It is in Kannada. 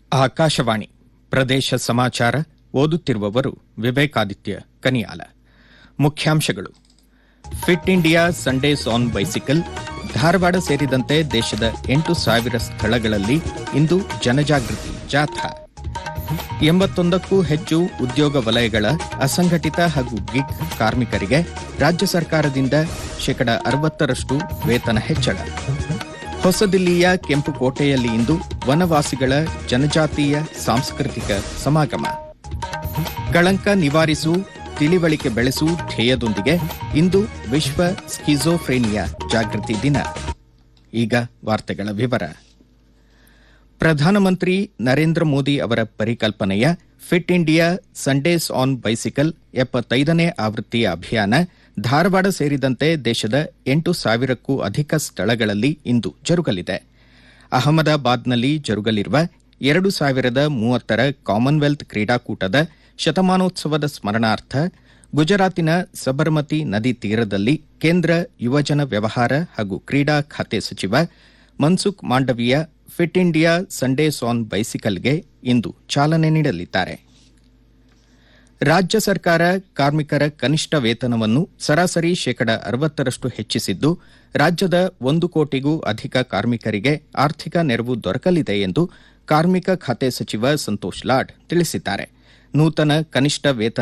ಆಕಾಶವಾಣಿ ಪ್ರದೇಶ ಸಮಾಚಾರ ಓದುತ್ತಿರುವವರು ವಿವೇಕಾದಿತ್ಯ ಕನಿಯಾಲ ಮುಖ್ಯಾಂಶಗಳು Fit India Sundays on bicycle Dharwad ಸೇರಿದಂತೆ ದೇಶದ ಎಂಟು ಸಾವಿರ ಸ್ಥಳಗಳಲ್ಲಿ ಇಂದು ಜನಜಾಗೃತಿ ಜಾಥಾ ಎಂಬತ್ತೊಂದಕ್ಕೂ ಹೆಚ್ಚು ಉದ್ಯೋಗ ವಲಯಗಳ ಅಸಂಘಟಿತ ಹಾಗೂ ಗಿಗ್ ಕಾರ್ಮಿಕರಿಗೆ ರಾಜ್ಯ ಸರ್ಕಾರದಿಂದ ಶೇಕಡ ಅರವತ್ತರಷ್ಟು ವೇತನ ಹೆಚ್ಚಳ ಹೊಸದಿಲ್ಲಿಯ ಕೆಂಪುಕೋಟೆಯಲ್ಲಿ ಇಂದು ವನವಾಸಿಗಳ ಜನಜಾತೀಯ ಸಾಂಸ್ಕೃತಿಕ ಸಮಾಗಮ ಕಳಂಕ ನಿವಾರಿಸು ತಿಳಿವಳಿಕೆ ಬೆಳೆಸು ಧ್ಯೇಯದೊಂದಿಗೆ ಇಂದು ವಿಶ್ವ ಸ್ಕಿಜೋಫ್ರೇನಿಯಾ ಜಾಗೃತಿ ದಿನ ಈಗ ವಾರ್ತೆಗಳ ವಿವರ ಪ್ರಧಾನಮಂತ್ರಿ ನರೇಂದ್ರ ಮೋದಿ ಅವರ ಪರಿಕಲ್ಪನೆಯ Fit India Sundays on bicycle ಎಪ್ಪತ್ತೈದನೇ ಆವೃತ್ತಿಯ ಅಭಿಯಾನ ಧಾರವಾಡ ಸೇರಿದಂತೆ ದೇಶದ ಎಂಟು ಸಾವಿರಕ್ಕೂ ಅಧಿಕ ಸ್ಥಳಗಳಲ್ಲಿ ಇಂದು ಜರುಗಲಿದೆ ಅಹಮದಾಬಾದ್ನಲ್ಲಿ ಜರುಗಲಿರುವ ಎರಡು ಸಾವಿರದ ಮೂವತ್ತರ ಕಾಮನ್ವೆಲ್ತ್ ಕ್ರೀಡಾಕೂಟದ ಶತಮಾನೋತ್ಸವದ ಸ್ಮರಣಾರ್ಥ ಗುಜರಾತಿನ ಸಬರಮತಿ ನದಿ ತೀರದಲ್ಲಿ ಕೇಂದ್ರ ಯುವಜನ ವ್ಯವಹಾರ ಹಾಗೂ ಕ್ರೀಡಾ ಖಾತೆ ಸಚಿವ Mansukh Mandaviya Fit India Sundays on ಬೈಸಿಕಲ್ಗೆ ಇಂದು ಚಾಲನೆ ನೀಡಲಿದ್ದಾರೆ ರಾಜ್ಯ ಸರ್ಕಾರ ಕಾರ್ಮಿಕರ ಕನಿಷ್ಠ ವೇತನವನ್ನು ಸರಾಸರಿ ಶೇಕಡ ಅರವತ್ತರಷ್ಟು ಹೆಚ್ಚಿಸಿದ್ದು ರಾಜ್ಯದ ಒಂದು ಕೋಟಿಗೂ ಅಧಿಕ ಕಾರ್ಮಿಕರಿಗೆ ಆರ್ಥಿಕ ನೆರವು ದೊರಕಲಿದೆ ಎಂದು ಕಾರ್ಮಿಕ ಖಾತೆ ಸಚಿವ ಸಂತೋಷ್ ಲಾಡ್ ತಿಳಿಸಿದ್ದಾರೆ ನೂತನ ಕನಿಷ್ಠ ವೇತನ